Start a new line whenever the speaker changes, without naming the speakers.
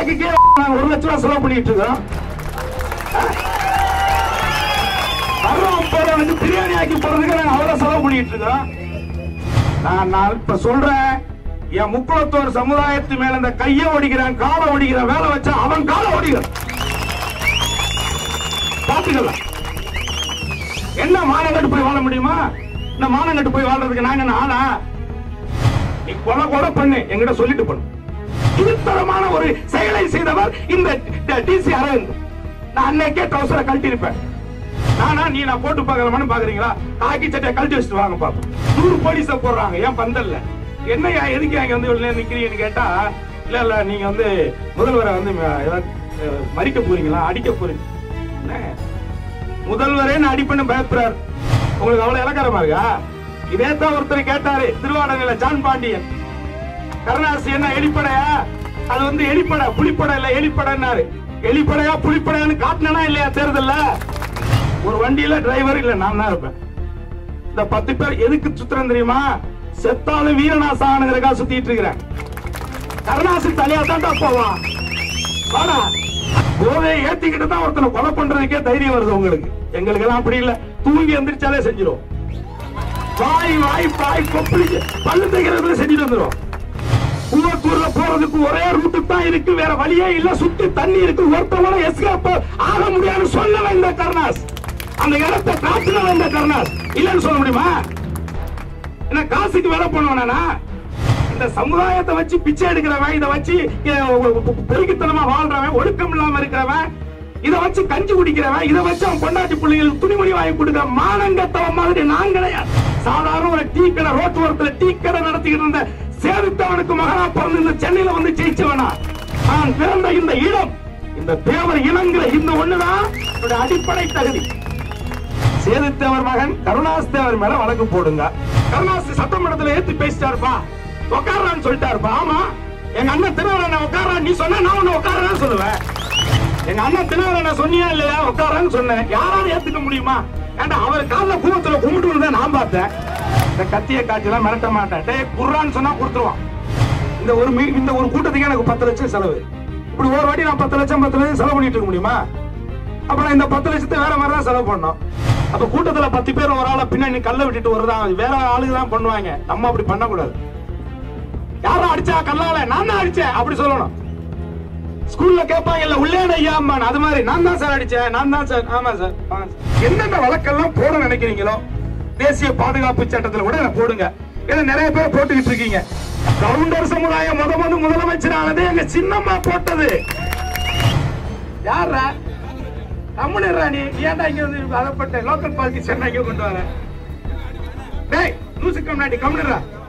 பேக்குக்கே நாங்க ஒரு லட்சம் ரூபாய் செலவு பண்ணிட்டு இருக்கோம் வர்றோம் போறவனுக்கு பிரியாணி ஆக்கி போறதுக்கு நாங்க அவ்வளவு செலவு பண்ணிட்டு இருக்கோம் நான் நான் இப்ப சொல்றேன் என் முக்குளத்தோர் சமுதாயத்து மேல இந்த கைய ஒடிக்கிறான் காலை ஒடிக்கிறான் வேலை வச்சா அவன் காலை ஒடிக்கிறான் பாத்துக்கலாம் என்ன மானங்கட்டு போய் வாழ முடியுமா இந்த மானங்கட்டு போய் வாழ்றதுக்கு நாங்க என்ன ஆளா நீ கொலை கொலை பண்ணு என்கிட்ட சொல்லிட்டு பண்ணு கீழ்த்தரமான ஒரு செயலை செய்தவர் இந்த டிசி அரவிந்த் நான் அன்னைக்கே டவுசரை கழட்டி இருப்பேன் நானா நீ நான் போட்டு பார்க்கலாமான்னு பாக்குறீங்களா காக்கி சட்டையை கழட்டி வச்சுட்டு வாங்க பாப்போம் நூறு போலீஸ போடுறாங்க ஏன் பந்தல்ல என்னையா எதுக்கு அங்க வந்து இவ்வளவு நேரம் நிக்கிறீங்கன்னு கேட்டா இல்ல இல்ல நீங்க வந்து முதல்வரை வந்து ம- ஏதாவது அஹ், மறிக்க போறீங்களா அடிக்க போறீங்க என்ன? முதல்வரே நான் அடிப்பேன்னு பயப்படுறாரு உங்களுக்கு அவ்வளவு இலக்காரமா இருக்கா இதே தான் ஒருத்தர் கேட்டாரு திருவாடனையில ஜான் பாண்டியன் கருணாசி என்ன எலிப்படையா அது வந்து எலிப்படை புலிப்படை இல்ல எலிப்படைன்னாரு எலிப்படையா புலிப்படையான்னு காட்டினா இல்லையா தேர்தல்ல ஒரு வண்டியில டிரைவர் இல்ல நான் தான் இருப்பேன் இந்த பத்து பேர் எதுக்கு சுத்துறேன் தெரியுமா செத்தாலும் வீரநாச ஆணுங்கிறக்கா சுத்திட்டு இருக்கிறேன் கருணாசி தலையா தான்டா போவான் வாடா போதை ஏத்திக்கிட்டு தான் ஒருத்தனை கொலை பண்றதுக்கே தைரியம் வருது உங்களுக்கு எங்களுக்கு எல்லாம் அப்படி இல்ல தூங்கி எந்திரிச்சாலே செஞ்சிடும் வாய் வாய் பாய் கொப்பளிச்சு பல்லு தைக்கிறதுல செஞ்சுட்டு வந்துடும் கூவத்தூர்ல போறதுக்கு ஒரே ரூட்டு தான் இருக்கு வேற வழியே இல்ல சுத்தி தண்ணி இருக்கு ஒருத்தவங்க எஸ்கேப் ஆக முடியாதுன்னு சொல்ல வேண்ட கருணாஸ் அந்த இடத்தை காட்டுன வேண்ட கருணாஸ் இல்லன்னு சொல்ல முடியுமா என்ன காசுக்கு வேலை பண்ணுவானா இந்த சமுதாயத்தை வச்சு பிச்சை எடுக்கிறவன் இதை வச்சு அஹ், பெருக்கித்தனமா வாழ்றவன் ஒழுக்கம் இல்லாம இருக்கிறவன் இதை வச்சு கஞ்சி குடிக்கிறவன் இதை வச்சு அவன் பொண்டாட்டி பிள்ளைகள் துணிமணி வாங்கி கொடுக்கிற மானங்கத்தவன் மாதிரி நான் கிடையாது சாதாரண ஒரு டீ கடை ரோட்டு ஓரத்துல டீ கடை நடத்திக்கிட்டு இருந்த சேவித்தவனுக்கு மகனா பிறந்து இந்த சென்னையில வந்து ஜெயிச்சவனா நான் பிறந்த இந்த இடம் இந்த தேவர் இனங்கிற இந்த ஒண்ணுதான் என்னுடைய அடிப்படை தகுதி சேதுத்தேவர் மகன் கருணாஸ் தேவர் மேல வழக்கு போடுங்க கருணாஸ் சட்டமன்றத்துல ஏத்தி பேசிட்டாருப்பா உட்காரான்னு சொல்லிட்டாருப்பா ஆமா எங்க அண்ணன் திருவரண்ண உட்காரா நீ சொன்ன நான் உன்னை உட்காரன்னு சொல்லுவேன் எங்க அண்ணன் திருவரண்ண சொன்னியா இல்லையா உட்காரன்னு சொன்னேன் யாராவது ஏத்துக்க முடியுமா ஏண்டா அவர் காலைல கூவத்துல கும்பிட்டு நான் பார்த்தேன் இந்த கத்திய காட்சியெல்லாம் மிரட்ட மாட்டேன் டேய் குர்ரான்னு சொன்னா கொடுத்துருவான் இந்த ஒரு மீ- இந்த ஒரு கூட்டத்துக்கு எனக்கு பத்து லட்சம் செலவு இப்படி ஒரு வாட்டி நான் பத்து லட்சம் பத்து லட்சம் செலவு பண்ணிட்டு இருக்க முடியுமா அப்ப நான் இந்த பத்து லட்சத்தை வேற மாதிரி தான் செலவு பண்ணோம் அப்ப கூட்டத்துல பத்து பேர் ஒரு ஆளை பின்னாடி கல்ல விட்டுட்டு வருதான் வேற ஆளுங்க தான் பண்ணுவாங்க நம்ம அப்படி பண்ணக்கூடாது யாரும் அடிச்சா கல்லால நான் தான் அடிச்சேன் அப்படி சொல்லணும் ஸ்கூல்ல கேட்பாங்க இல்ல உள்ளே ஐயாம்மா அது மாதிரி நான் தான் சார் அடிச்சேன் நான் தான் சார் ஆமா சார் ஆமா சார். என்னென்ன வழக்கெல்லாம் போட நினைக்கிறீங்களோ தேசிய பாதுகாப்பு சட்டத்துல கூட இதை போடுங்க ஏன்னா நிறைய பேர் போட்டுக்கிட்டு இருக்கீங்க கவுண்டர் சமுதாயம் முத முத முதலமைச்சரானது எங்க சின்னம்மா போட்டது யாரா கம்முனிடுறா நீ நீ ஏன்டா இங்க வந்து அதப்பட்ட லோக்கல் பார்ட்டி சென்னைக்கு கொண்டு வர டேய் லூசுக்கு முன்னாடி கம்முனிடுறா